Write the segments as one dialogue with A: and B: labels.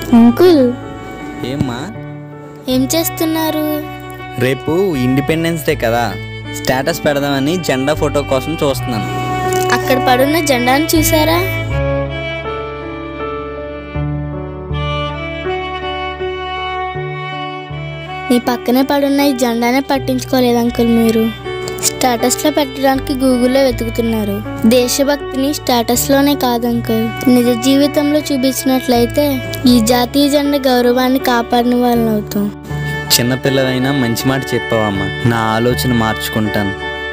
A: uncle
B: ఏమ్మా
A: ఏం చేస్తున్నారు
B: రేపు ఇండిపెండెన్స్ డే కదా స్టేటస్ పెడదామని జెండా ఫోటో కోసం చూస్తున్నాను
A: అక్కడ పడున్న జెండాను చూసారా మీ పక్కనే పడున్న ఈ జెండానే పట్టించుకోలేదు అంకుల్ మీరు స్టేటస్లో పెట్టడానికి గూగుల్లో వెతుకుతున్నారు దేశభక్తిని స్టేటస్లోనే కాదు అంకుల్ నిజ జీవితంలో చూపించినట్లయితే ఈ జాతీయ జెండా గౌరవాన్ని కాపాడిన వాళ్ళని అవుతాం
B: చిన్నపిల్లలైనా మంచి మాట చెప్పావమ్మా నా ఆలోచన మార్చుకుంటాను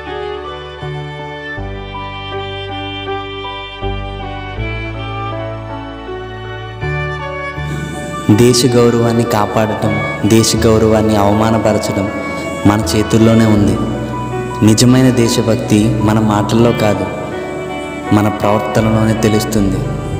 B: దేశ గౌరవాన్ని కాపాడటం దేశ గౌరవాన్ని అవమానపరచడం మన చేతుల్లోనే ఉంది నిజమైన దేశభక్తి మన మాటల్లో కాదు మన ప్రవర్తనలోనే తెలుస్తుంది